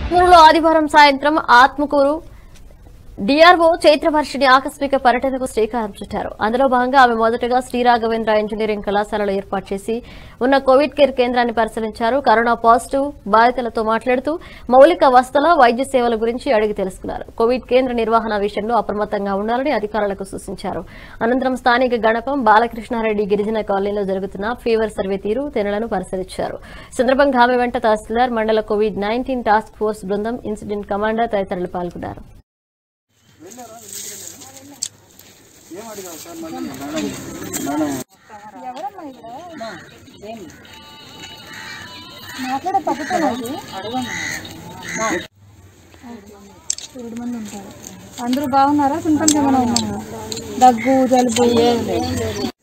ఆత్మూరులో ఆదివారం సాయంత్రం ఆత్మకూరు డిఆర్ఓ చైత్రవర్షిని ఆకస్మిక పర్యటనకు శ్రీకారం చుట్టారు అందులో భాగంగా ఆమె మొదటగా శ్రీరాఘవేంద్ర ఇంజనీరింగ్ కళాశాలలో ఏర్పాటు చేసి ఉన్న కోవిడ్ కేర్ కేంద్రాన్ని పరిశీలించారు కరోనా పాజిటివ్ బాధితులతో మాట్లాడుతూ మౌలిక వసతుల వైద్య సేవల గురించి అడిగి తెలుసుకున్నారు కోవిడ్ కేంద్ర నిర్వహణ విషయంలో అప్రమత్తంగా ఉండాలని అధికారులకు సూచించారు అనంతరం స్థానిక గణపం బాలకృష్ణారెడ్డి గిరిజన కాలనీలో జరుగుతున్న ఫీవర్ సర్వే తీరు తెనలను పరిశీలించారు ఈ సందర్భంగా ఆమె వెంట తహసీల్దార్ మండల కోవిడ్ నైన్టీన్ టాస్క్ ఫోర్స్ బృందం ఇన్సిడెంట్ కమాండర్ తదితరులు పాల్గొన్నారు మాట్లాడే పద్ధతి ఏడు మంది ఉంటారు అందరూ బాగున్నారా సింటమ్స్ ఏమైనా ఉన్నాయా దగ్గు జలుబు